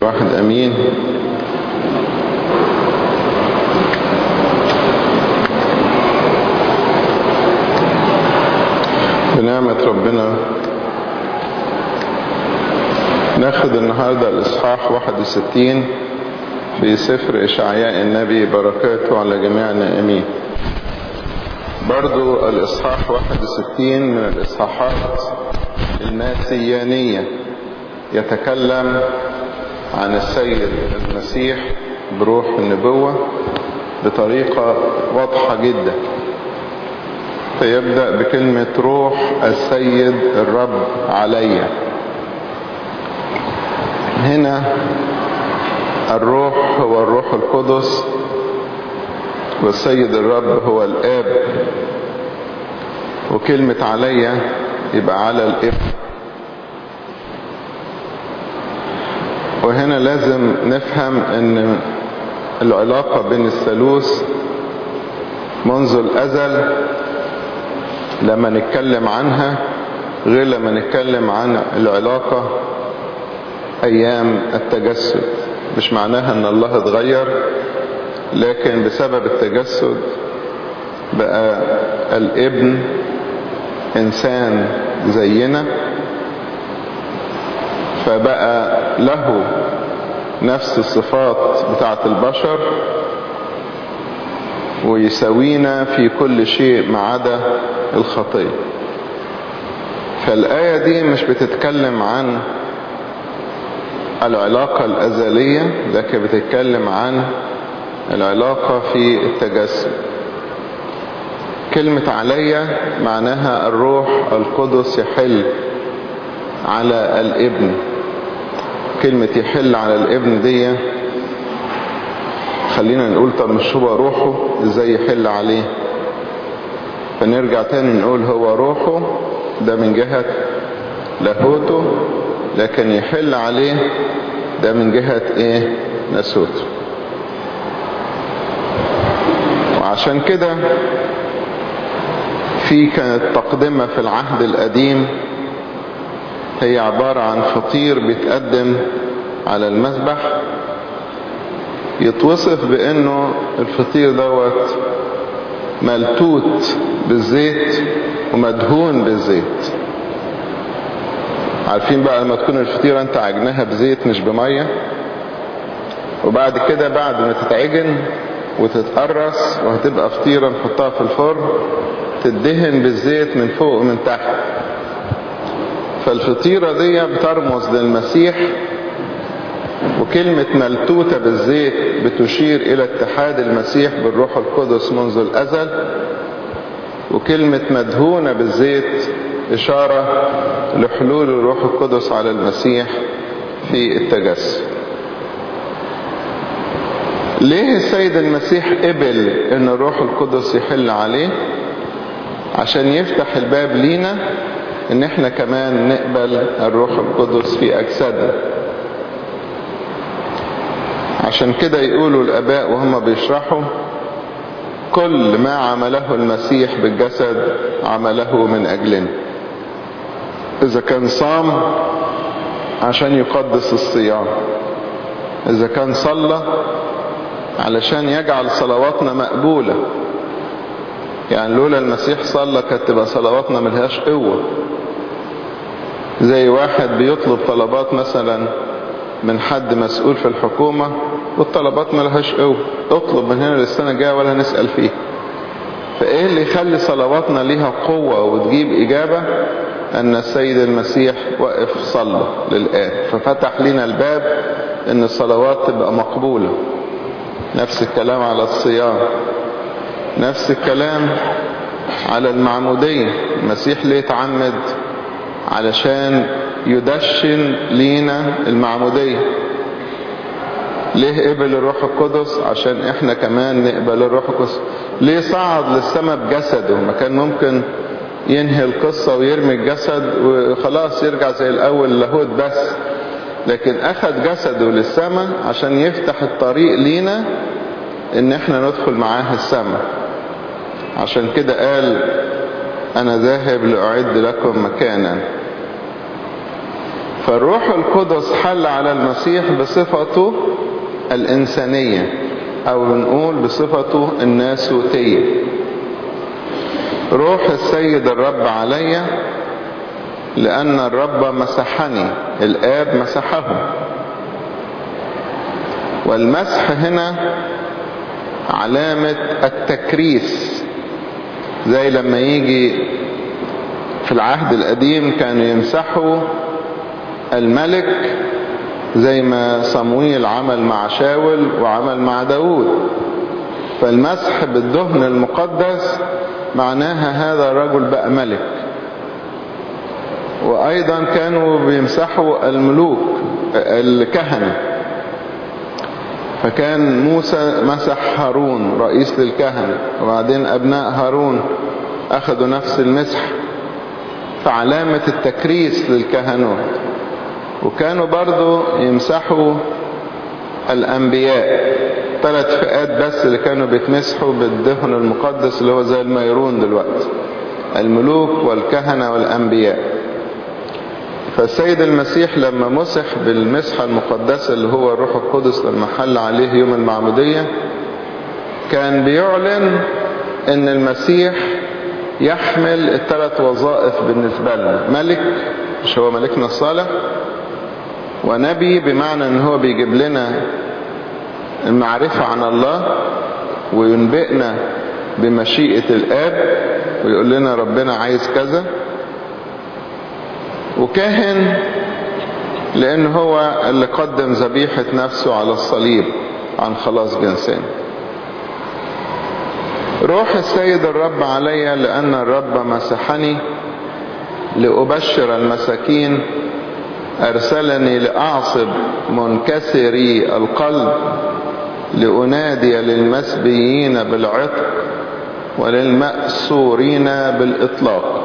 واحد امين بنعمة ربنا ناخد النهاردة الإصحاح 61 في سفر إشعياء النبي بركاته على جميعنا أمين برضو الإصحاح 61 من الإصحاحات الماسيانية يتكلم عن السيد المسيح بروح النبوة بطريقة واضحة جدا فيبدأ بكلمة روح السيد الرب علي هنا الروح هو الروح القدس والسيد الرب هو الآب وكلمة علي يبقى على الابن وهنا لازم نفهم ان العلاقة بين الثالوث منذ الأزل لما نتكلم عنها غير لما نتكلم عن العلاقة أيام التجسد مش معناها ان الله اتغير لكن بسبب التجسد بقى الابن انسان زينا فبقى له نفس الصفات بتاعت البشر ويساوينا في كل شيء ما عدا الخطية فالآية دي مش بتتكلم عن العلاقة الأزلية لكن بتتكلم عن العلاقة في التجسد كلمة علي معناها الروح القدس يحل على الابن كلمة يحل على الابن دي خلينا نقول طب مش هو روحه ازاي يحل عليه فنرجع تاني نقول هو روحه ده من جهة لاهوته لكن يحل عليه ده من جهة ايه نسوته وعشان كده في كانت تقدمة في العهد القديم هي عبارة عن فطير بيتقدم على المذبح يتوصف بانه الفطير دوت ملتوت بالزيت ومدهون بالزيت عارفين بقى لما تكون الفطيرة انت عجنها بزيت مش بمية وبعد كده بعد ما تتعجن وتتقرص وهتبقى فطيرة نحطها في الفرن تدهن بالزيت من فوق ومن تحت فالفطيرة دي بترمز للمسيح وكلمة ملتوتة بالزيت بتشير إلى اتحاد المسيح بالروح القدس منذ الأزل وكلمة مدهونة بالزيت إشارة لحلول الروح القدس على المسيح في التجسد ليه السيد المسيح قبل ان الروح القدس يحل عليه عشان يفتح الباب لينا ان احنا كمان نقبل الروح القدس في اجسادنا عشان كده يقولوا الاباء وهم بيشرحوا كل ما عمله المسيح بالجسد عمله من اجلنا اذا كان صام عشان يقدس الصيام اذا كان صلى علشان يجعل صلواتنا مقبولة يعني لولا المسيح صلى كانت تبقى صلواتنا ملهاش قوة زي واحد بيطلب طلبات مثلا من حد مسؤول في الحكومة والطلبات ملهاش قوة اطلب من هنا للسنة الجاية ولا نسأل فيه فايه اللي يخلي صلواتنا ليها قوة وتجيب اجابة ان السيد المسيح وقف صلى للآب ففتح لنا الباب ان الصلوات تبقى مقبولة نفس الكلام على الصيام نفس الكلام على المعمودية المسيح ليه اتعمد علشان يدشن لينا المعمودية ليه قبل الروح القدس عشان احنا كمان نقبل الروح القدس ليه صعد للسماء بجسده ما كان ممكن ينهي القصة ويرمي الجسد وخلاص يرجع زي الاول لاهوت بس لكن اخذ جسده للسماء عشان يفتح الطريق لينا ان احنا ندخل معاه السماء عشان كده قال انا ذاهب لاعد لكم مكانا فالروح القدس حل على المسيح بصفته الإنسانية أو بنقول بصفته الناسوتية روح السيد الرب علي لأن الرب مسحني الآب مسحه والمسح هنا علامة التكريس زي لما يجي في العهد القديم كانوا يمسحوا الملك زي ما صمويل عمل مع شاول وعمل مع داود فالمسح بالدهن المقدس معناها هذا الرجل بقى ملك وأيضا كانوا بيمسحوا الملوك الكهنة فكان موسى مسح هارون رئيس للكهنة وبعدين أبناء هارون أخذوا نفس المسح فعلامة التكريس للكهنوت وكانوا برضو يمسحوا الأنبياء ثلاث فئات بس اللي كانوا بيتمسحوا بالدهن المقدس اللي هو زي الميرون دلوقتي الملوك والكهنة والأنبياء فالسيد المسيح لما مسح بالمسحة المقدسة اللي هو الروح القدس لما حل عليه يوم المعمودية كان بيعلن ان المسيح يحمل الثلاث وظائف بالنسبة لنا ملك مش هو ملكنا الصالح ونبي بمعنى ان هو بيجيب لنا المعرفة عن الله وينبئنا بمشيئة الآب ويقول لنا ربنا عايز كذا وكاهن لأن هو اللي قدم ذبيحة نفسه على الصليب عن خلاص جنسين روح السيد الرب علي لأن الرب مسحني لأبشر المساكين أرسلني لأعصب منكسري القلب لأنادي للمسبيين بالعتق وللمأسورين بالإطلاق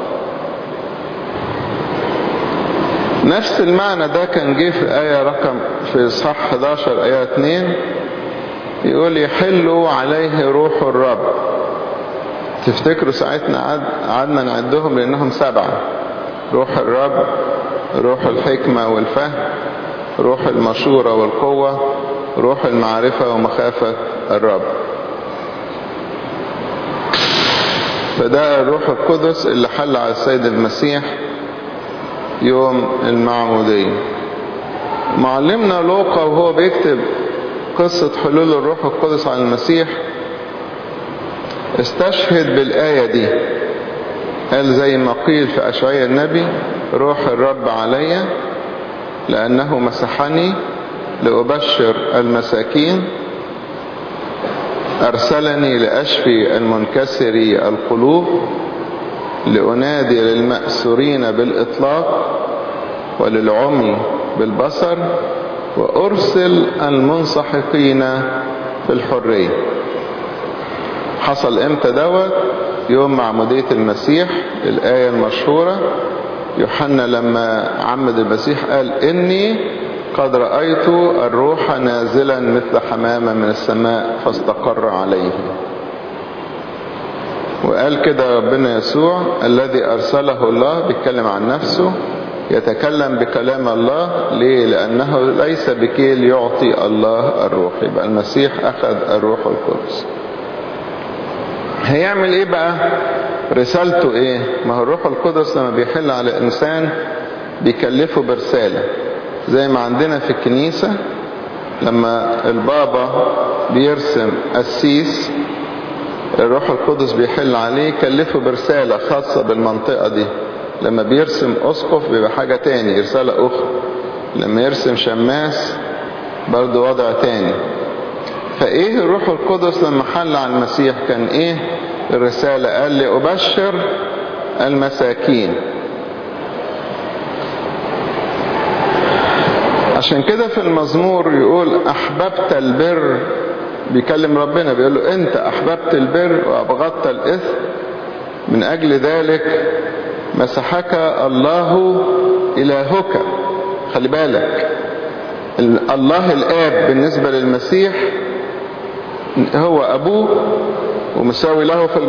نفس المعنى ده كان جه في آية رقم في إصحاح 11 آية 2 يقول يحل عليه روح الرب تفتكروا ساعتنا قعدنا نعدهم لأنهم سبعة روح الرب روح الحكمة والفهم روح المشورة والقوة روح المعرفة ومخافة الرب فده الروح القدس اللي حل على السيد المسيح يوم المعمودية معلمنا لوقا وهو بيكتب قصة حلول الروح القدس على المسيح استشهد بالآية دي قال زي ما قيل في أشعياء النبي روح الرب علي لأنه مسحني لأبشر المساكين أرسلني لأشفي المنكسري القلوب لأنادي للمأسورين بالإطلاق وللعمي بالبصر وأرسل المنسحقين في الحرية حصل امتى دوت يوم معمودية المسيح الآية المشهورة يوحنا لما عمد المسيح قال إني قد رأيت الروح نازلا مثل حمامة من السماء فاستقر عليه وقال كده ربنا يسوع الذي أرسله الله بيتكلم عن نفسه يتكلم بكلام الله ليه لأنه ليس بكيل يعطي الله الروح يبقى المسيح أخذ الروح القدس هيعمل ايه بقى رسالته ايه ما هو الروح القدس لما بيحل على انسان بيكلفه برسالة زي ما عندنا في الكنيسة لما البابا بيرسم قسيس الروح القدس بيحل عليه يكلفه برسالة خاصة بالمنطقة دي لما بيرسم اسقف بيبقى حاجة تاني رسالة اخرى لما يرسم شماس برضو وضع تاني فايه الروح القدس لما حل على المسيح كان ايه الرسالة قال لي ابشر المساكين عشان كده في المزمور يقول احببت البر بيكلم ربنا بيقول له انت احببت البر وابغضت الاثم من اجل ذلك مسحك الله الهك خلي بالك الله الاب بالنسبة للمسيح هو ابوه ومساوي له في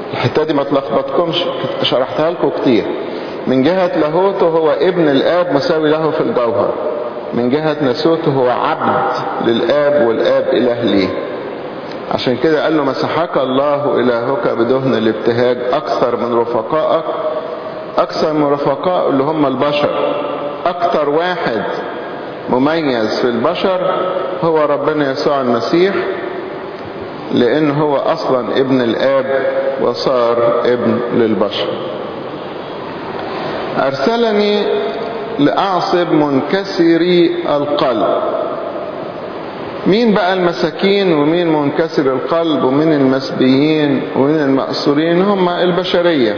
الحتة دي ما تلخبطكمش شرحتها لكم كتير من جهة لاهوته هو ابن الآب مساوي له في الجوهر من جهة نسوته هو عبد للآب والآب إله ليه عشان كده قال له مسحك الله إلهك بدهن الابتهاج أكثر من رفقائك أكثر من رفقاء اللي هم البشر أكثر واحد مميز في البشر هو ربنا يسوع المسيح لأن هو أصلا ابن الآب وصار ابن للبشر أرسلني لأعصب منكسري القلب مين بقى المساكين ومين منكسر القلب ومين المسبيين ومين المأسورين هم البشرية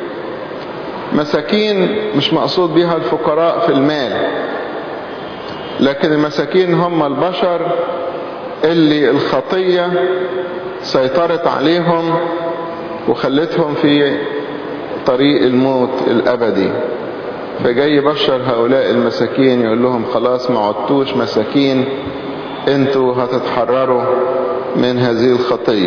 مساكين مش مقصود بها الفقراء في المال لكن المساكين هم البشر اللي الخطية سيطرت عليهم وخلتهم في طريق الموت الأبدي فجاي بشر هؤلاء المساكين يقول لهم خلاص ما عدتوش مساكين انتوا هتتحرروا من هذه الخطية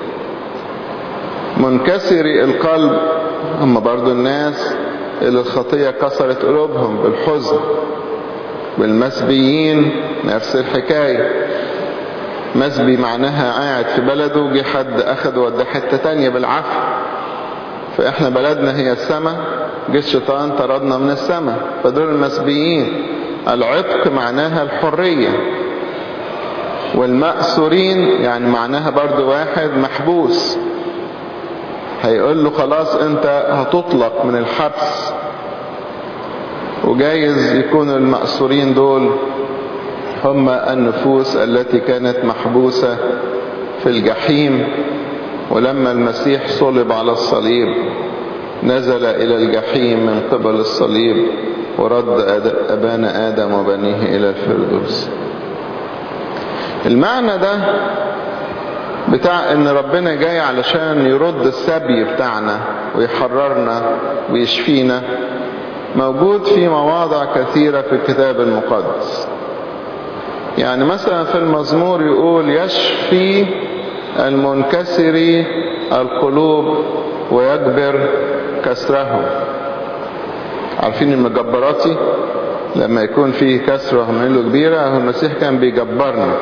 منكسري القلب هم برضو الناس اللي الخطية كسرت قلوبهم بالحزن بالمسبيين نفس الحكاية مسبي معناها قاعد في بلده جه حد اخد ودى حتة تانية بالعفو فاحنا بلدنا هي السماء جه الشيطان طردنا من السماء فدول المسبيين العتق معناها الحرية والمأسورين يعني معناها برضو واحد محبوس هيقول له خلاص انت هتطلق من الحبس وجايز يكون المأسورين دول هم النفوس التي كانت محبوسة في الجحيم ولما المسيح صلب على الصليب نزل إلى الجحيم من قبل الصليب ورد أبانا آدم وبنيه إلى الفردوس المعنى ده بتاع ان ربنا جاي علشان يرد السبي بتاعنا ويحررنا ويشفينا موجود في مواضع كثيرة في الكتاب المقدس يعني مثلا في المزمور يقول يشفي المنكسر القلوب ويجبر كسرهم عارفين المجبراتي لما يكون في كسر وعمله كبيرة هو المسيح كان بيجبرنا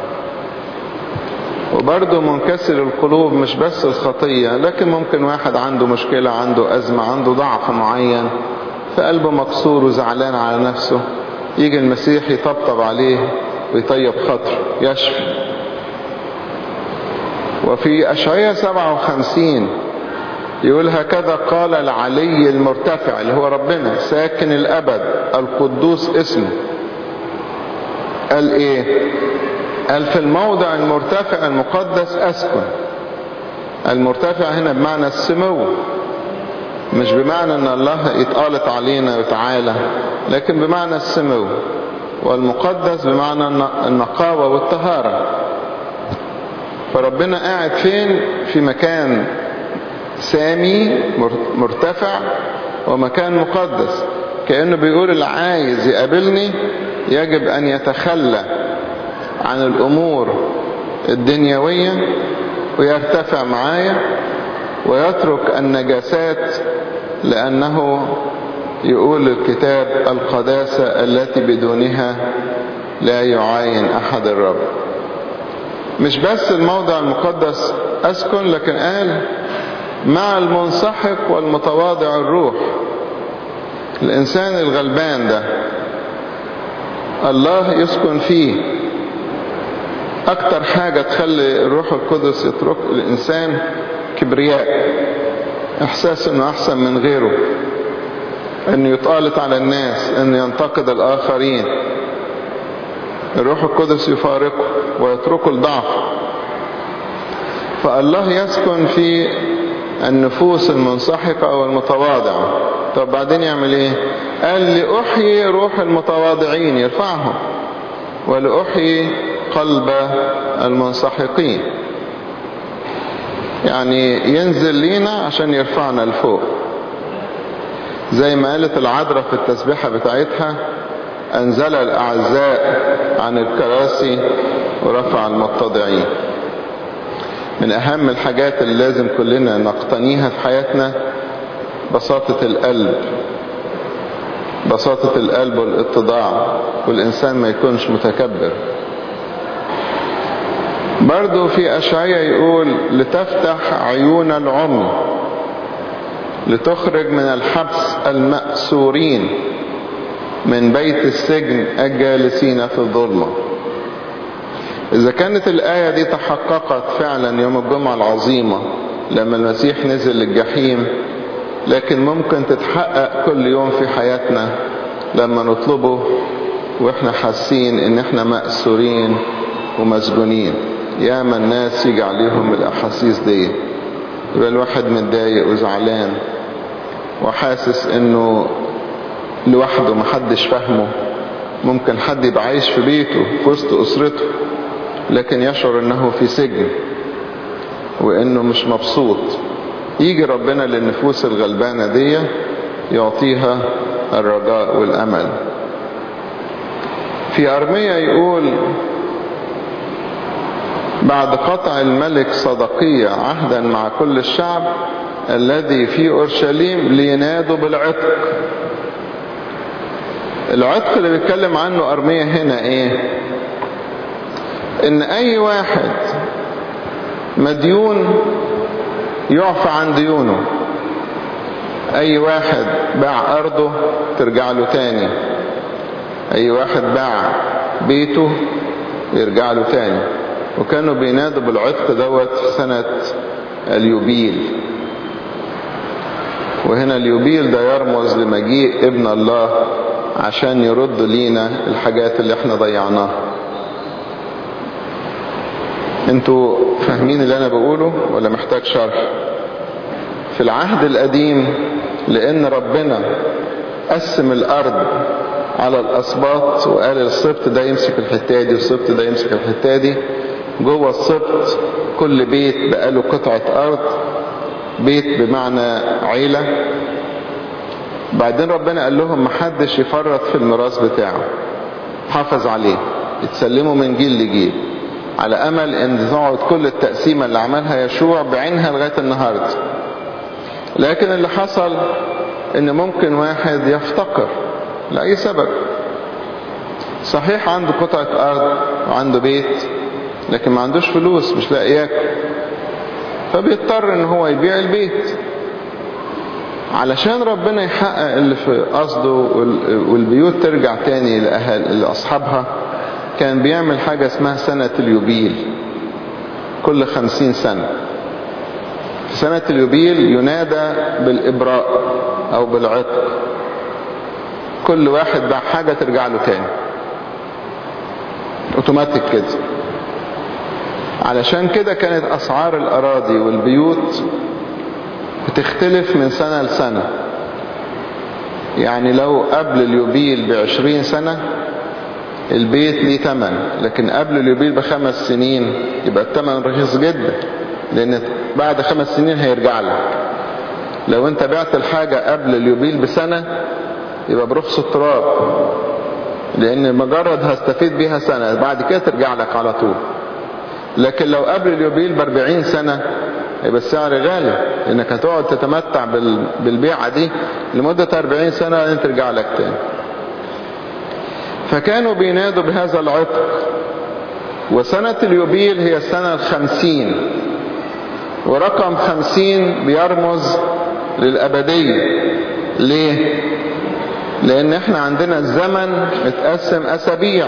وبرضه منكسر القلوب مش بس الخطية لكن ممكن واحد عنده مشكلة عنده أزمة عنده ضعف معين فقلبه مكسور وزعلان على نفسه يجي المسيح يطبطب عليه ويطيب خاطره يشفي وفي أشعية 57 يقول هكذا قال العلي المرتفع اللي هو ربنا ساكن الأبد القدوس اسمه قال ايه قال في الموضع المرتفع المقدس أسكن المرتفع هنا بمعنى السمو مش بمعنى ان الله يتقالط علينا وتعالى لكن بمعنى السمو والمقدس بمعنى النقاوة والطهارة فربنا قاعد فين في مكان سامي مرتفع ومكان مقدس كأنه بيقول اللي عايز يقابلني يجب أن يتخلى عن الأمور الدنيوية ويرتفع معايا ويترك النجاسات لأنه يقول الكتاب القداسة التي بدونها لا يعاين أحد الرب مش بس الموضع المقدس أسكن لكن قال مع المنسحق والمتواضع الروح الإنسان الغلبان ده الله يسكن فيه أكتر حاجة تخلي الروح القدس يترك الإنسان كبرياء إحساس إنه أحسن من غيره إنه يتقالط على الناس إنه ينتقد الآخرين الروح القدس يفارقه ويتركه الضعف فالله يسكن في النفوس المنسحقة والمتواضعة طب بعدين يعمل ايه قال لأحيي روح المتواضعين يرفعهم ولأحيي قلب المنسحقين يعني ينزل لينا عشان يرفعنا لفوق زي ما قالت العذراء في التسبيحة بتاعتها أنزل الأعزاء عن الكراسي ورفع المتضعين من أهم الحاجات اللي لازم كلنا نقتنيها في حياتنا بساطة القلب بساطة القلب والاتضاع والإنسان ما يكونش متكبر برضو في أشعية يقول لتفتح عيون العمي لتخرج من الحبس المأسورين من بيت السجن الجالسين في الظلمة إذا كانت الآية دي تحققت فعلا يوم الجمعة العظيمة لما المسيح نزل الجحيم لكن ممكن تتحقق كل يوم في حياتنا لما نطلبه واحنا حاسين ان احنا مأسورين ومسجونين ياما الناس يجي عليهم الاحاسيس دي يبقى الواحد متضايق وزعلان وحاسس انه لوحده محدش فاهمه ممكن حد يبقى عايش في بيته في وسط اسرته لكن يشعر انه في سجن وانه مش مبسوط يجي ربنا للنفوس الغلبانة دي يعطيها الرجاء والامل في ارمية يقول بعد قطع الملك صدقية عهدا مع كل الشعب الذي في أورشليم لينادوا بالعتق العتق اللي بيتكلم عنه أرمية هنا ايه ان اي واحد مديون يعفى عن ديونه اي واحد باع ارضه ترجع له تاني اي واحد باع بيته يرجع له تاني وكانوا بينادوا بالعتق دوت في سنة اليوبيل وهنا اليوبيل ده يرمز لمجيء ابن الله عشان يرد لينا الحاجات اللي احنا ضيعناها انتوا فاهمين اللي انا بقوله ولا محتاج شرح في العهد القديم لان ربنا قسم الارض على الاسباط وقال السبط ده يمسك الحته دي والسبط ده يمسك الحته دي جوه السبط كل بيت بقى له قطعه ارض بيت بمعنى عيله بعدين ربنا قال لهم محدش يفرط في الميراث بتاعه حافظ عليه يتسلموا من جيل لجيل على امل ان تقعد كل التقسيمه اللي عملها يشوع بعينها لغايه النهارده لكن اللي حصل ان ممكن واحد يفتقر لاي سبب صحيح عنده قطعه ارض وعنده بيت لكن ما عندوش فلوس مش لاقي ياكل فبيضطر ان هو يبيع البيت علشان ربنا يحقق اللي في قصده والبيوت ترجع تاني لأهل لأصحابها كان بيعمل حاجة اسمها سنة اليوبيل كل خمسين سنة في سنة اليوبيل ينادى بالإبراء أو بالعتق كل واحد باع حاجة ترجع له تاني اوتوماتيك كده علشان كده كانت أسعار الأراضي والبيوت بتختلف من سنة لسنة يعني لو قبل اليوبيل بعشرين سنة البيت ليه تمن لكن قبل اليوبيل بخمس سنين يبقى التمن رخيص جدا لان بعد خمس سنين هيرجع لك لو انت بعت الحاجة قبل اليوبيل بسنة يبقى برخص التراب لان مجرد هستفيد بيها سنة بعد كده ترجع لك على طول لكن لو قبل اليوبيل باربعين سنة يبقى السعر غالي لانك هتقعد تتمتع بالبيعة دي لمدة 40 سنة وبعدين ترجع لك تاني فكانوا بينادوا بهذا العتق وسنة اليوبيل هي السنة الخمسين ورقم خمسين بيرمز للأبدية ليه؟ لأن احنا عندنا الزمن متقسم أسابيع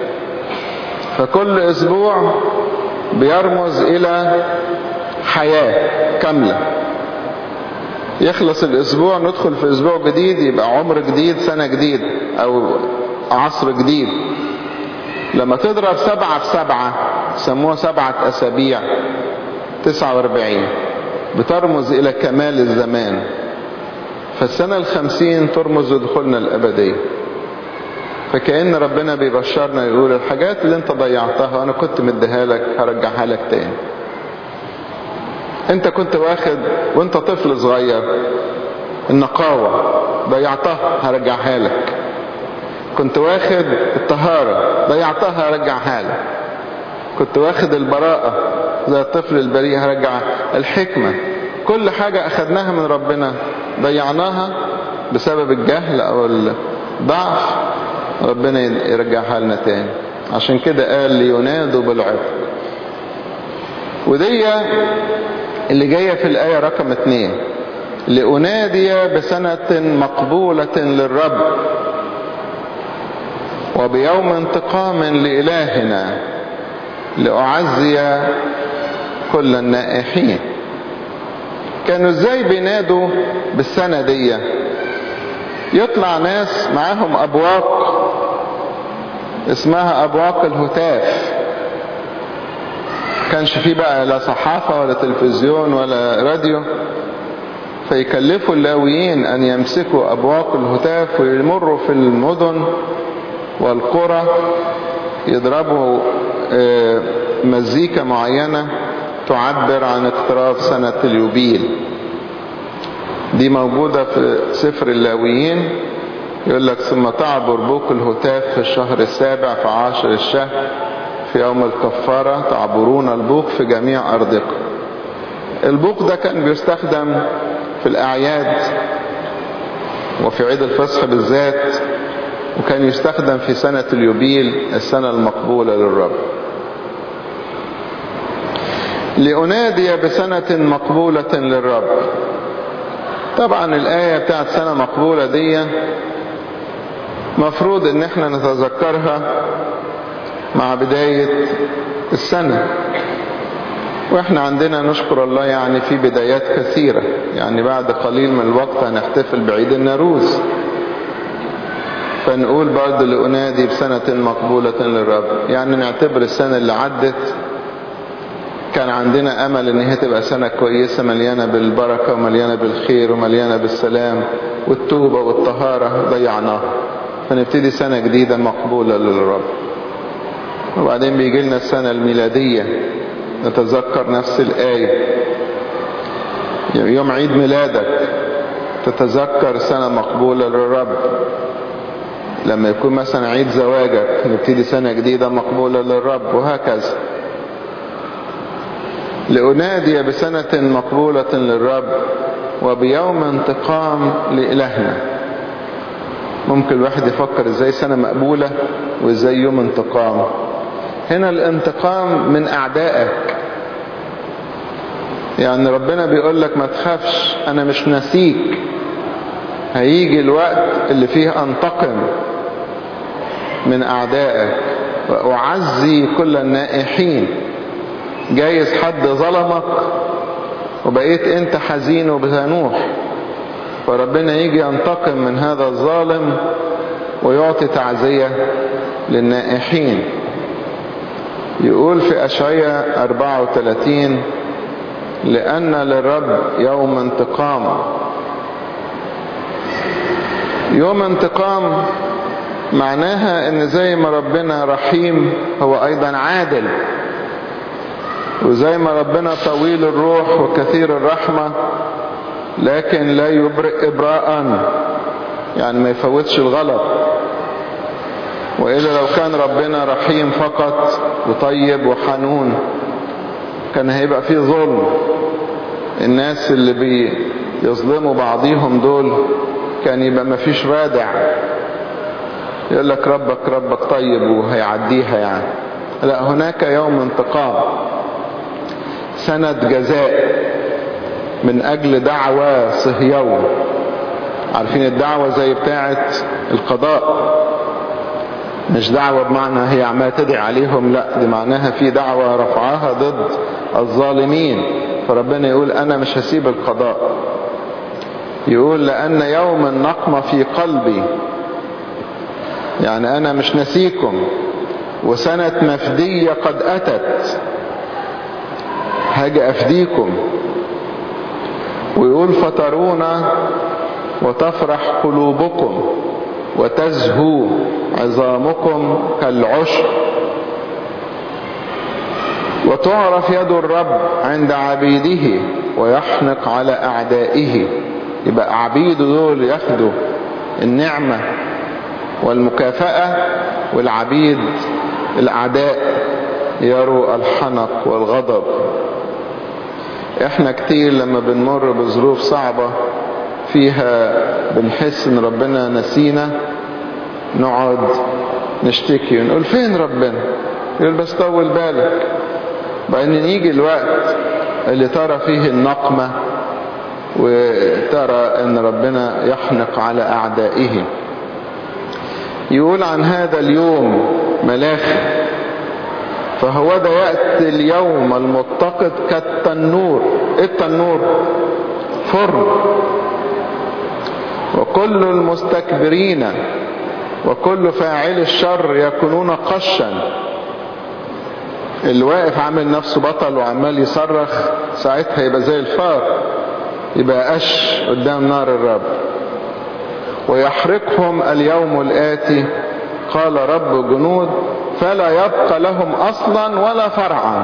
فكل أسبوع بيرمز إلى حياة كاملة يخلص الاسبوع ندخل في اسبوع جديد يبقى عمر جديد سنة جديد او عصر جديد لما تضرب سبعة في سبعة سموها سبعة اسابيع تسعة واربعين بترمز الى كمال الزمان فالسنة الخمسين ترمز لدخولنا الابدية فكأن ربنا بيبشرنا يقول الحاجات اللي انت ضيعتها وانا كنت مديها لك هرجعها لك تاني انت كنت واخد وانت طفل صغير النقاوة ضيعتها هرجعها لك كنت واخد الطهارة ضيعتها هرجعها لك كنت واخد البراءة زي الطفل البريء هرجع الحكمة كل حاجة أخدناها من ربنا ضيعناها بسبب الجهل أو الضعف ربنا يرجعها لنا تاني عشان كده قال لينادوا بالعتق ودي اللي جاية في الآية رقم اتنين لأنادي بسنة مقبولة للرب وبيوم انتقام لإلهنا لأعزي كل النائحين كانوا ازاي بينادوا بالسنة دي يطلع ناس معاهم أبواق اسمها أبواق الهتاف كانش فيه بقى لا صحافة ولا تلفزيون ولا راديو فيكلفوا اللاويين أن يمسكوا أبواق الهتاف ويمروا في المدن والقرى يضربوا مزيكا معينة تعبر عن اقتراب سنة اليوبيل دي موجودة في سفر اللاويين يقول لك ثم تعبر بوق الهتاف في الشهر السابع في عاشر الشهر في يوم الكفارة تعبرون البوق في جميع أرضكم البوق ده كان بيستخدم في الأعياد وفي عيد الفصح بالذات وكان يستخدم في سنة اليوبيل السنة المقبولة للرب لأنادي بسنة مقبولة للرب طبعا الآية بتاعت سنة مقبولة دي مفروض ان احنا نتذكرها مع بداية السنة واحنا عندنا نشكر الله يعني في بدايات كثيرة يعني بعد قليل من الوقت هنحتفل بعيد الناروز فنقول برضه لأنادي بسنة مقبولة للرب يعني نعتبر السنة اللي عدت كان عندنا أمل إن هي تبقى سنة كويسة مليانة بالبركة ومليانة بالخير ومليانة بالسلام والتوبة والطهارة ضيعناها فنبتدي سنة جديدة مقبولة للرب وبعدين بيجي لنا السنة الميلادية نتذكر نفس الآية يوم عيد ميلادك تتذكر سنة مقبولة للرب لما يكون مثلا عيد زواجك نبتدي سنة جديدة مقبولة للرب وهكذا لأنادي بسنة مقبولة للرب وبيوم انتقام لإلهنا ممكن الواحد يفكر ازاي سنة مقبولة وازاي يوم انتقام هنا الانتقام من أعدائك يعني ربنا بيقول لك ما تخافش أنا مش نسيك هيجي الوقت اللي فيه أنتقم من أعدائك وأعزي كل النائحين جايز حد ظلمك وبقيت انت حزين وبتنوح فربنا يجي ينتقم من هذا الظالم ويعطي تعزية للنائحين يقول في أشعية 34 لأن للرب يوم انتقام يوم انتقام معناها ان زي ما ربنا رحيم هو ايضا عادل وزي ما ربنا طويل الروح وكثير الرحمة لكن لا يبرئ إبراء يعني ما يفوتش الغلط وإلا لو كان ربنا رحيم فقط وطيب وحنون كان هيبقى فيه ظلم الناس اللي بيظلموا بعضيهم دول كان يبقى ما فيش رادع يقول لك ربك ربك طيب وهيعديها يعني لا هناك يوم انتقام سنة جزاء من أجل دعوة صهيون عارفين الدعوة زي بتاعة القضاء مش دعوة بمعنى هي عمالة تدعي عليهم لا دي معناها في دعوة رفعها ضد الظالمين فربنا يقول أنا مش هسيب القضاء يقول لأن يوم النقمة في قلبي يعني أنا مش نسيكم وسنة مفدية قد أتت هاجي أفديكم ويقول فترون وتفرح قلوبكم وتزهو عظامكم كالعشب وتعرف يد الرب عند عبيده ويحنق على أعدائه يبقى عبيده دول ياخدوا النعمة والمكافأة والعبيد الأعداء يروا الحنق والغضب احنا كتير لما بنمر بظروف صعبة فيها بنحس ان ربنا نسينا نقعد نشتكي ونقول فين ربنا يقول بس طول بالك بعدين يجي الوقت اللي ترى فيه النقمة وترى ان ربنا يحنق على اعدائه يقول عن هذا اليوم ملاخي فهو ده يأتي اليوم المتقد كالتنور ايه التنور فرن وكل المستكبرين وكل فاعل الشر يكونون قشا اللي واقف عامل نفسه بطل وعمال يصرخ ساعتها يبقى زي الفار يبقى قش قدام نار الرب ويحرقهم اليوم الآتي قال رب جنود فلا يبقى لهم أصلا ولا فرعا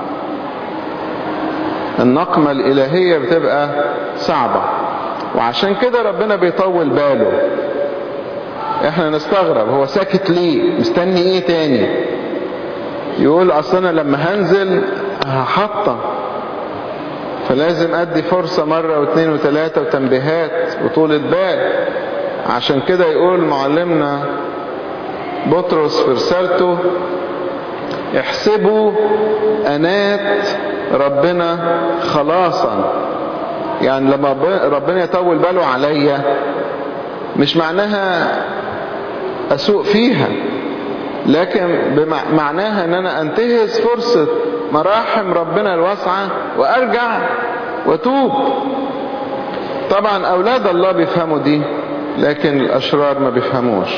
النقمة الإلهية بتبقى صعبة وعشان كده ربنا بيطول باله احنا نستغرب هو ساكت ليه مستني ايه تاني يقول اصلا لما هنزل هحطم فلازم ادي فرصة مرة واثنين وثلاثة وتنبيهات وطولة بال عشان كده يقول معلمنا بطرس في رسالته احسبوا انات ربنا خلاصا يعني لما ربنا يطول باله عليا مش معناها اسوء فيها لكن معناها ان انا انتهز فرصة مراحم ربنا الواسعة وارجع واتوب طبعا اولاد الله بيفهموا دي لكن الاشرار ما بيفهموش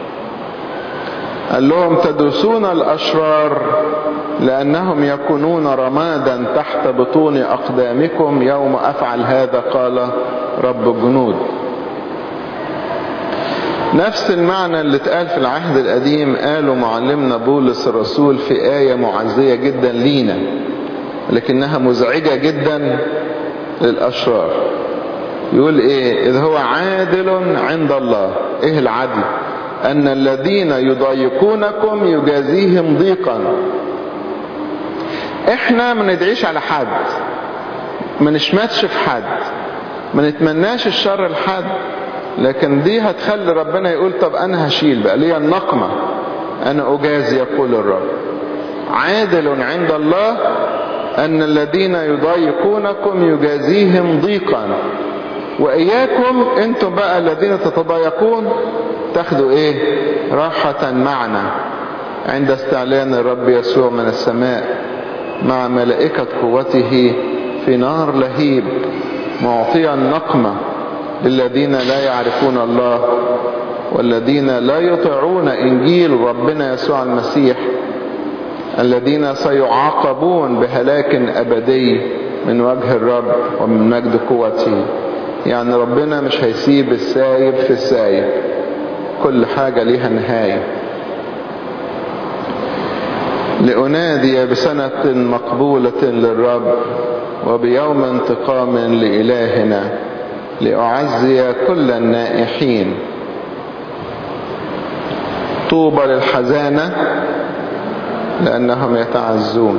قال لهم تدرسون الاشرار لانهم يكونون رمادا تحت بطون اقدامكم يوم افعل هذا قال رب الجنود نفس المعنى اللي اتقال في العهد القديم قاله معلمنا بولس الرسول في آية معزية جدا لينا لكنها مزعجة جدا للأشرار يقول ايه إذ هو عادل عند الله ايه العدل أن الذين يضايقونكم يجازيهم ضيقا احنا ما ندعيش على حد ما نشمتش في حد ما نتمناش الشر لحد لكن دي هتخلي ربنا يقول طب انا هشيل بقى ليا النقمة انا اجازي يقول الرب عادل عند الله ان الذين يضايقونكم يجازيهم ضيقا واياكم انتم بقى الذين تتضايقون تاخدوا ايه راحة معنا عند استعلان الرب يسوع من السماء مع ملائكة قوته في نار لهيب معطيا نقمة للذين لا يعرفون الله والذين لا يطيعون انجيل ربنا يسوع المسيح الذين سيعاقبون بهلاك ابدي من وجه الرب ومن مجد قوته يعني ربنا مش هيسيب السايب في السايب كل حاجة ليها نهاية لأنادي بسنة مقبولة للرب وبيوم انتقام لإلهنا لأعزي كل النائحين طوبى للحزانة لأنهم يتعزون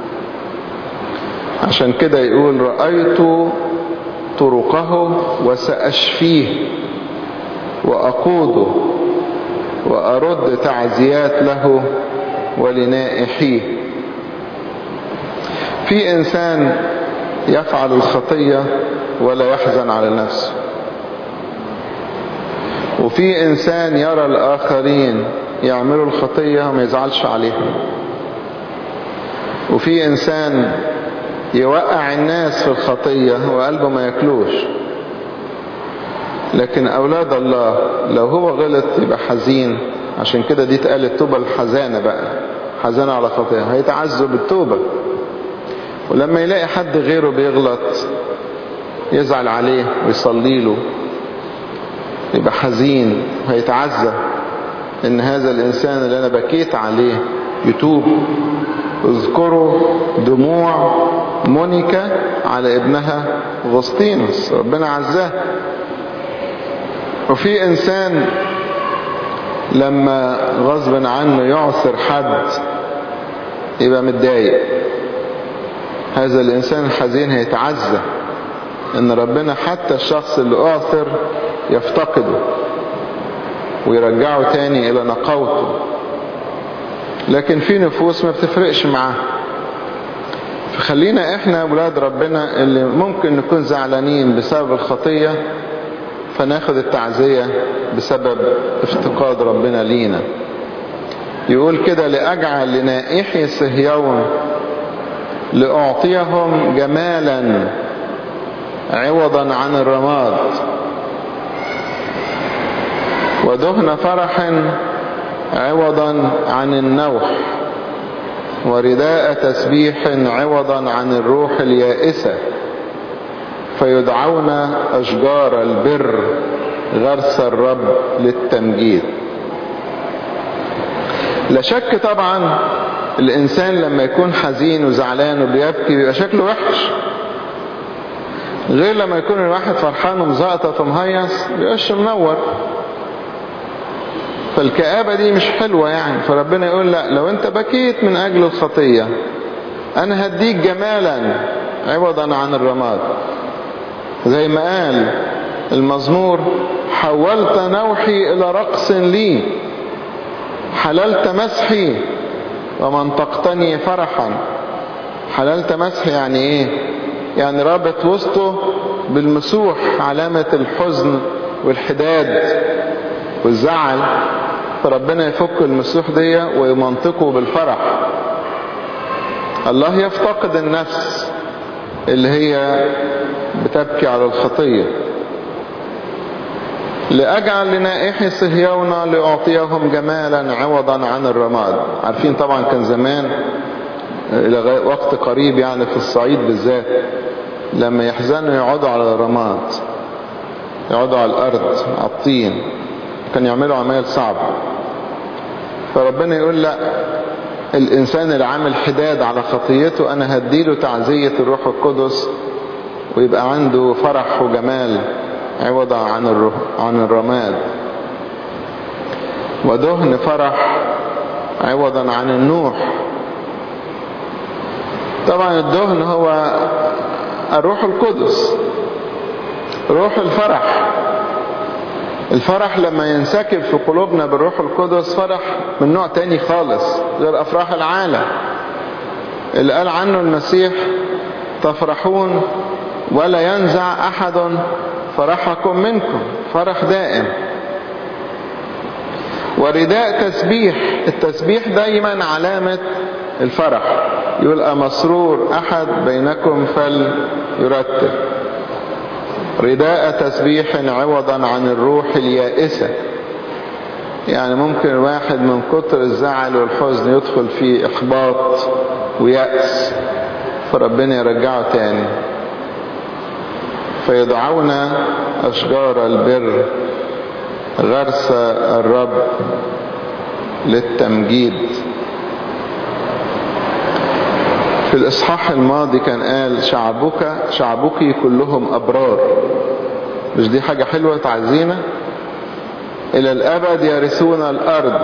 عشان كده يقول رأيت طرقه وسأشفيه وأقوده وأرد تعزيات له ولنائحيه في إنسان يفعل الخطية ولا يحزن على نفسه وفي إنسان يرى الآخرين يعملوا الخطية وما يزعلش عليهم وفي إنسان يوقع الناس في الخطية وقلبه ما ياكلوش لكن أولاد الله لو هو غلط يبقى حزين عشان كده دي اتقالت توبة الحزانة بقى حزانة على خطية هيتعذب بالتوبة ولما يلاقي حد غيره بيغلط يزعل عليه ويصلي له يبقى حزين هيتعزى ان هذا الانسان اللي انا بكيت عليه يتوب اذكروا دموع مونيكا على ابنها غسطينوس ربنا عزاه وفي انسان لما غصب عنه يعثر حد يبقى متضايق هذا الإنسان الحزين هيتعزى إن ربنا حتى الشخص اللي أعثر يفتقده ويرجعه تاني إلى نقاوته لكن في نفوس ما بتفرقش معاه فخلينا احنا ولاد ربنا اللي ممكن نكون زعلانين بسبب الخطية فناخد التعزية بسبب افتقاد ربنا لينا يقول كده لأجعل لنائحي صهيون لأعطيهم جمالا عوضا عن الرماد ودهن فرح عوضا عن النوح ورداء تسبيح عوضا عن الروح اليائسة فيدعون أشجار البر غرس الرب للتمجيد لا شك طبعا الإنسان لما يكون حزين وزعلان وبيبكي بيبقى شكله وحش غير لما يكون الواحد فرحان ومزقطط ومهيص بيبقاش منور فالكآبة دي مش حلوة يعني فربنا يقول لا لو انت بكيت من أجل الخطية أنا هديك جمالا عوضا عن الرماد زي ما قال المزمور حولت نوحي إلى رقص لي حللت مسحي ومنطقتني فرحا حللت مسحي يعني ايه يعني رابط وسطه بالمسوح علامة الحزن والحداد والزعل فربنا يفك المسوح دي ويمنطقه بالفرح الله يفتقد النفس اللي هي بتبكي على الخطية لأجعل لنائحي صهيون لأعطيهم جمالا عوضا عن الرماد عارفين طبعا كان زمان إلى وقت قريب يعني في الصعيد بالذات لما يحزنوا يقعدوا على الرماد يقعدوا على الأرض على الطين كان يعملوا عمايل صعبة فربنا يقول لا الإنسان اللي عامل حداد على خطيته أنا هديله تعزية الروح القدس ويبقى عنده فرح وجمال عوضا عن الروح عن الرماد ودهن فرح عوضا عن النوح طبعا الدهن هو الروح القدس روح الفرح الفرح لما ينسكب في قلوبنا بالروح القدس فرح من نوع تاني خالص غير أفراح العالم اللي قال عنه المسيح تفرحون ولا ينزع أحد فرحكم منكم فرح دائم ورداء تسبيح التسبيح دايما علامة الفرح يقول مسرور أحد بينكم فليرتب رداء تسبيح عوضا عن الروح اليائسة يعني ممكن الواحد من كتر الزعل والحزن يدخل في إحباط ويأس فربنا يرجعه تاني فيدعون أشجار البر غرس الرب للتمجيد في الإصحاح الماضي كان قال شعبك شعبك كلهم أبرار مش دي حاجة حلوة تعزينا إلى الأبد يرثون الأرض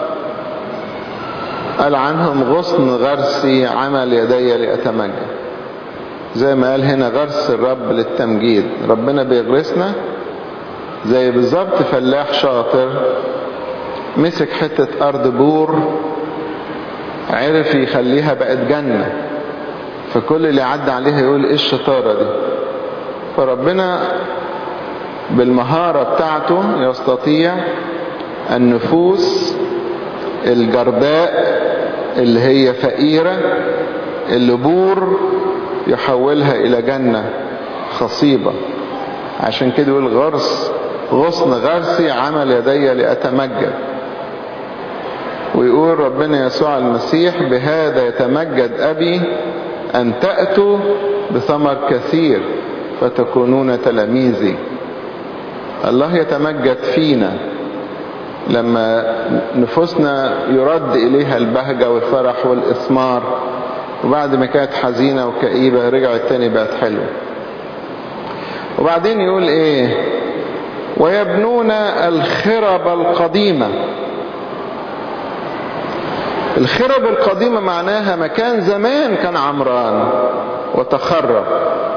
قال عنهم غصن غرسي عمل يدي لأتمجد زي ما قال هنا غرس الرب للتمجيد ربنا بيغرسنا زي بالظبط فلاح شاطر مسك حتة أرض بور عرف يخليها بقت جنة فكل اللي عدى عليها يقول ايه الشطارة دي فربنا بالمهارة بتاعته يستطيع النفوس الجرداء اللي هي فقيرة اللي بور يحولها إلى جنة خصيبة عشان كده يقول غرس غصن غرسي عمل يدي لأتمجد ويقول ربنا يسوع المسيح بهذا يتمجد أبي أن تأتوا بثمر كثير فتكونون تلاميذي الله يتمجد فينا لما نفوسنا يرد إليها البهجة والفرح والإثمار وبعد ما كانت حزينة وكئيبة رجعت تاني بقت حلوة وبعدين يقول ايه ويبنون الخرب القديمة الخرب القديمة معناها مكان زمان كان عمران وتخرب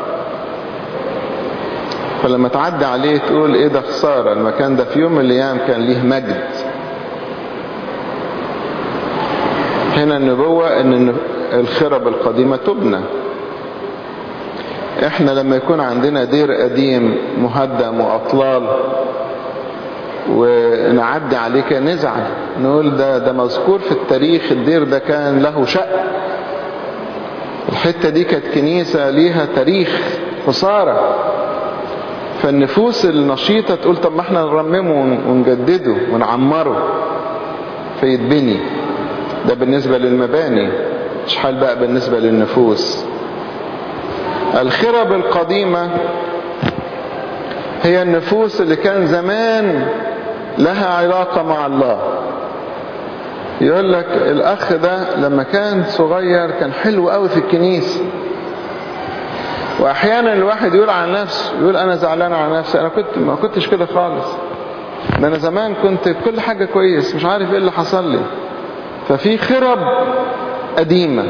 فلما تعدي عليه تقول ايه ده خسارة المكان ده في يوم من الايام كان ليه مجد هنا النبوة ان الخرب القديمة تبنى احنا لما يكون عندنا دير قديم مهدم واطلال ونعدي عليه كده نزعل نقول ده ده مذكور في التاريخ الدير ده كان له شأن الحتة دي كانت كنيسة ليها تاريخ خسارة فالنفوس النشيطة تقول طب ما احنا نرممه ونجدده ونعمره فيتبني ده بالنسبة للمباني مش حال بقى بالنسبة للنفوس الخرب القديمة هي النفوس اللي كان زمان لها علاقة مع الله يقول لك الأخ ده لما كان صغير كان حلو قوي في الكنيسة وأحيانا الواحد يقول عن نفسه يقول أنا زعلان على نفسي أنا كنت ما كنتش كده خالص ده أنا زمان كنت كل حاجة كويس مش عارف إيه اللي حصل لي ففي خرب قديمة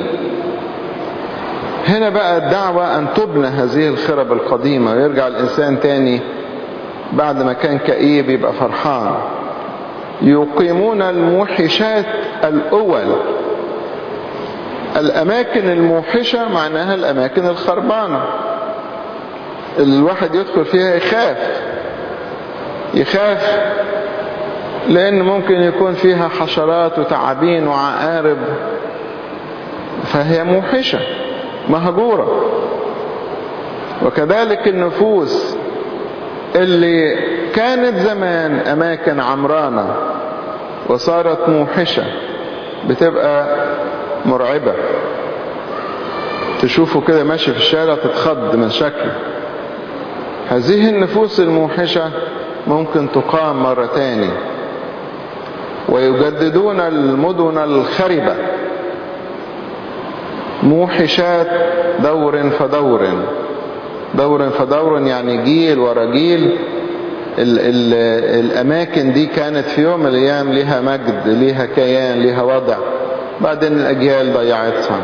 هنا بقى الدعوة أن تبنى هذه الخرب القديمة ويرجع الإنسان تاني بعد ما كان كئيب يبقى فرحان يقيمون الموحشات الأول الأماكن الموحشة معناها الأماكن الخربانة اللي الواحد يدخل فيها يخاف يخاف لأن ممكن يكون فيها حشرات وتعابين وعقارب فهي موحشة مهجورة وكذلك النفوس اللي كانت زمان أماكن عمرانة وصارت موحشة بتبقى مرعبة تشوفه كده ماشي في الشارع تتخض من شكله هذه النفوس الموحشة ممكن تقام مرة تاني ويجددون المدن الخربة موحشات دور فدور دور فدور يعني جيل ورا جيل ال ال الأماكن دي كانت في يوم من الأيام لها مجد لها كيان لها وضع بعدين الأجيال ضيعتها